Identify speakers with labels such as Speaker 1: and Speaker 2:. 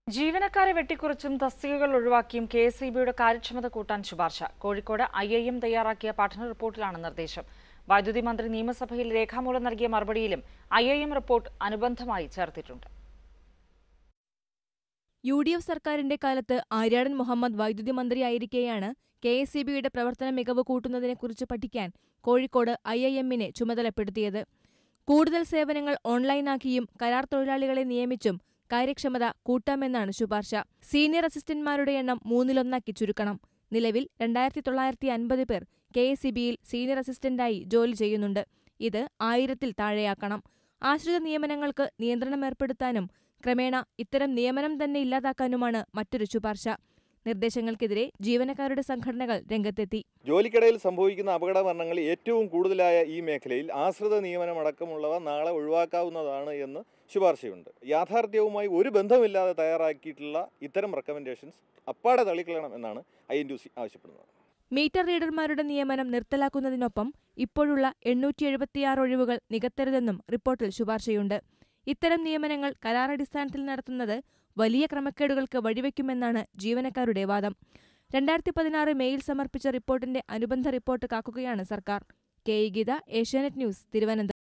Speaker 1: ജീവനക്കാരെ വെട്ടിക്കുറച്ചും തസ്തികകൾ ഒഴിവാക്കിയും K S E ബിയുടെ കാര്യക്ഷമത കൂട്ടാൻ ശുപാർശ കോഴിക്കോട് ഐ ഐ എം തയ്യാറാക്കിയ പഠന റിപ്പോർട്ടിലാണ് നിർദ്ദേശം വൈദ്യുതി മന്ത്രി നിയമസഭയിൽ രേഖാമൂലം നൽകിയ മറുപടിയിലും ഐ ഐ എം റിപ്പോർട്ട് അനുബന്ധമായി ചേർത്തിട്ടുണ്ട്
Speaker 2: യു ഡി എഫ് സർക്കാരിന്റെ കാലത്ത് ആര്യാടൻ മുഹമ്മദ് വൈദ്യുതി മന്ത്രിയായിരിക്കെയാണ് കെ എസ് സി ബിയുടെ പ്രവർത്തന മികവ് കൂട്ടുന്നതിനെക്കുറിച്ച് പഠിക്കാൻ കോഴിക്കോട് ഐ ഐ എമ്മിനെ ചുമതലപ്പെടുത്തിയത് കൂടുതൽ സേവനങ്ങൾ ഓൺലൈനാക്കിയും കരാർ തൊഴിലാളികളെ നിയമിച്ചും കാര്യക്ഷമത കൂട്ടാമെന്നാണ് ശുപാർശ സീനിയർ അസിസ്റ്റന്റ്മാരുടെ എണ്ണം മൂന്നിലൊന്നാക്കി ചുരുക്കണം നിലവിൽ രണ്ടായിരത്തി തൊള്ളായിരത്തി അൻപത് പേർ കെ എസ് സി ബിയിൽ സീനിയർ അസിസ്റ്റന്റായി ജോലി ചെയ്യുന്നുണ്ട് ഇത് ആയിരത്തിൽ താഴെയാക്കണം ആശ്രിത നിയമനങ്ങൾക്ക് നിയന്ത്രണം ഏർപ്പെടുത്താനും ക്രമേണ ഇത്തരം നിയമനം തന്നെ ഇല്ലാതാക്കാനുമാണ് മറ്റൊരു ശുപാർശ നിർദ്ദേശങ്ങൾക്കെതിരെ ജീവനക്കാരുടെ സംഘടനകൾ രംഗത്തെത്തി
Speaker 3: ജോലിക്കിടയിൽ സംഭവിക്കുന്ന അപകട മരണങ്ങൾ ഏറ്റവും കൂടുതലായ ഈ മേഖലയിൽ ആശ്രിത നിയമനമടക്കമുള്ളവ നാളെ ഒഴിവാക്കാവുന്നതാണ് എന്ന് ശുപാർശയുണ്ട് യാഥാർത്ഥ്യവുമായി ഒരു ബന്ധമില്ലാതെ തയ്യാറാക്കിയിട്ടുള്ള ഇത്തരം റെക്കമെൻഡേഷൻസ് അപ്പാടെ തള്ളിക്കളയണം എന്നാണ് ഐ എൻ ടി സി ആവശ്യപ്പെടുന്നത്
Speaker 2: മീറ്റർ റീഡർമാരുടെ നിയമനം നിർത്തലാക്കുന്നതിനൊപ്പം ഇപ്പോഴുള്ള എണ്ണൂറ്റി എഴുപത്തിയാറ് ഒഴിവുകൾ നികത്തരുതെന്നും റിപ്പോർട്ടിൽ ശുപാർശയുണ്ട് ഇത്തരം നിയമനങ്ങൾ കരാറടിസ്ഥാനത്തിൽ നടത്തുന്നത് വലിയ ക്രമക്കേടുകൾക്ക് വഴിവെക്കുമെന്നാണ് ജീവനക്കാരുടെ വാദം രണ്ടായിരത്തി പതിനാറ് മെയിൽ സമർപ്പിച്ച റിപ്പോർട്ടിന്റെ അനുബന്ധ റിപ്പോർട്ട് കാക്കുകയാണ് സർക്കാർ K E Geetha Asianet news Thiruvananthapuram